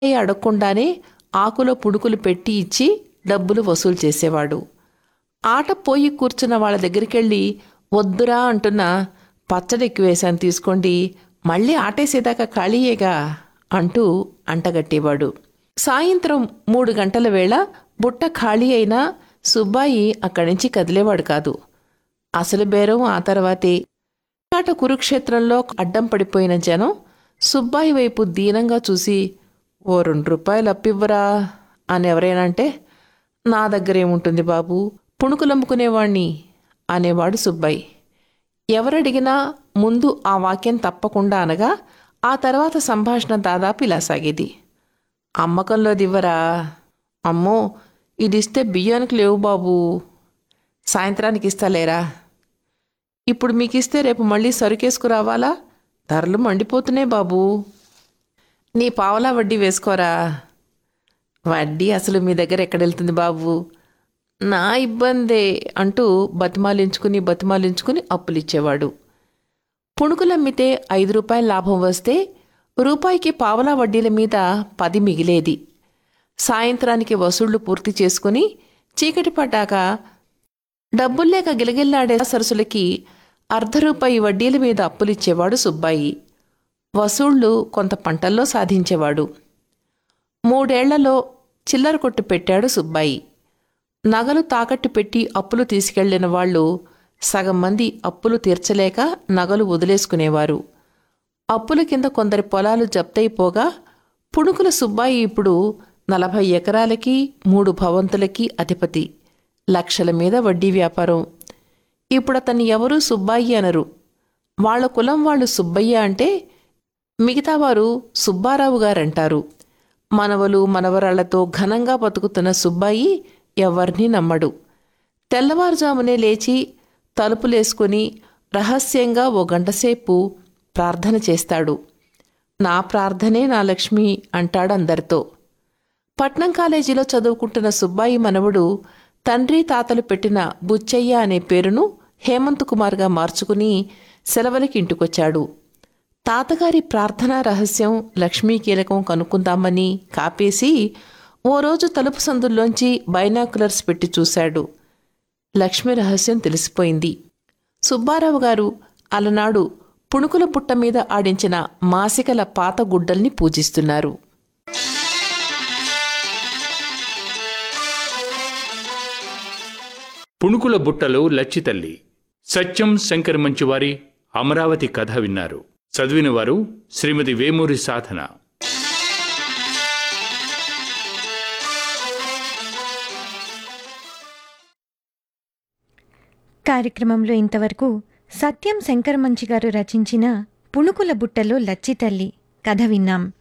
ఏ అడగకుండానే ఆకులో పుణుకులు పెట్టి ఇచ్చి డబ్బులు వసూలు చేసేవాడు ఆట పోయి కూర్చున్న వాళ్ళ దగ్గరికెళ్ళి వద్దురా అంటున్న పచ్చడి ఎక్కువ వేశాను తీసుకోండి మళ్ళీ ఆటేసేదాకా ఖాళీయేగా అంటూ అంటగట్టేవాడు సాయంత్రం మూడు గంటల వేళ బుట్ట ఖాళీ అయినా సుబ్బాయి అక్కడి నుంచి కదిలేవాడు కాదు అసలు బేరం ఆ తర్వాతే ఆట కురుక్షేత్రంలో అడ్డం పడిపోయిన జనం సుబ్బాయి వైపు దీనంగా చూసి ఓ రెండు రూపాయలు అప్పివ్వరా అని ఎవరైనా అంటే నా దగ్గరేముంటుంది బాబు పుణుకులమ్ముకునేవాణ్ణి అనేవాడు సుబ్బాయి ఎవరడిగినా ముందు ఆ వాక్యం తప్పకుండా అనగా ఆ తర్వాత సంభాషణ దాదాపు ఇలా సాగేది అమ్మకంలో దివ్వరా అమ్మో ఇదిస్తే బియ్యానికి లేవు బాబు సాయంత్రానికి ఇస్తాలేరా ఇప్పుడు మీకు ఇస్తే రేపు మళ్ళీ సరుకేసుకురావాలా ధరలు మండిపోతున్నాయి బాబు నీ పావలా వడ్డీ వేసుకోరా వడ్డీ అసలు మీ దగ్గర ఎక్కడెళ్తుంది బాబు నా ఇబ్బందే అంటూ బతిమాలించుకుని బతిమాలించుకుని అప్పులిచ్చేవాడు పుణుకులమ్మితే ఐదు రూపాయల లాభం వస్తే రూపాయికి పావలా వడ్డీల మీద పది మిగిలేది సాయంత్రానికి వసూళ్లు పూర్తి చేసుకుని చీకటి పడ్డాక డబ్బుల్లేక గిలగిల్లాడే సరసులకి అర్ధ రూపాయి వడ్డీల మీద అప్పులిచ్చేవాడు సుబ్బాయి వసూళ్లు కొంత పంటల్లో సాధించేవాడు మూడేళ్లలో చిల్లర కొట్టు పెట్టాడు సుబ్బాయి నగలు తాకట్టు పెట్టి అప్పులు తీసుకెళ్లిన వాళ్ళు సగం మంది అప్పులు తీర్చలేక నగలు వదిలేసుకునేవారు అప్పుల కింద కొందరి పొలాలు జప్తయిపోగా పుణుకుల సుబ్బాయి ఇప్పుడు నలభై ఎకరాలకి మూడు భవంతులకి అధిపతి లక్షల మీద వడ్డీ వ్యాపారం ఇప్పుడు అతన్ని ఎవరూ సుబ్బాయి అనరు వాళ్ళ కులం వాళ్ళు సుబ్బయ్య అంటే మిగతా వారు సుబ్బారావు గారంటారు మనవలు మనవరాళ్లతో ఘనంగా బతుకుతున్న సుబ్బాయి ఎవరినీ నమ్మడు తెల్లవారుజామునే లేచి తలుపులేసుకుని రహస్యంగా ఓ గంటసేపు ప్రార్థన చేస్తాడు నా ప్రార్థనే నా లక్ష్మి అంటాడందరితో పట్నం కాలేజీలో చదువుకుంటున్న సుబ్బాయి మనవడు తండ్రి తాతలు పెట్టిన బుచ్చయ్య అనే పేరును హేమంత్ కుమార్గా మార్చుకుని సెలవులకి ఇంటికొచ్చాడు తాతగారి ప్రార్థనా రహస్యం లక్ష్మీ కీలకం కనుక్కుందామని కాపేసి ఓ రోజు తలుపు సందుల్లోంచి బైనాకులర్స్ పెట్టి చూశాడు లక్ష్మి రహస్యం తెలిసిపోయింది సుబ్బారావు గారు అలనాడు పుణుకుల పుట్ట మీద ఆడించిన మాసికల పాత గుడ్డల్ని పూజిస్తున్నారు పుణుకుల బుట్టలో లచ్చితల్లి సత్యం శంకర్ మంచివారి అమరావతి కథ విన్నారు చదివిన వారు శ్రీమతి వేమూరి సాధన కార్యక్రమంలో ఇంతవరకు సత్యం శంకరమంచి గారు రచించిన పుణుకుల బుట్టలో లచ్చితల్లి కథ విన్నాం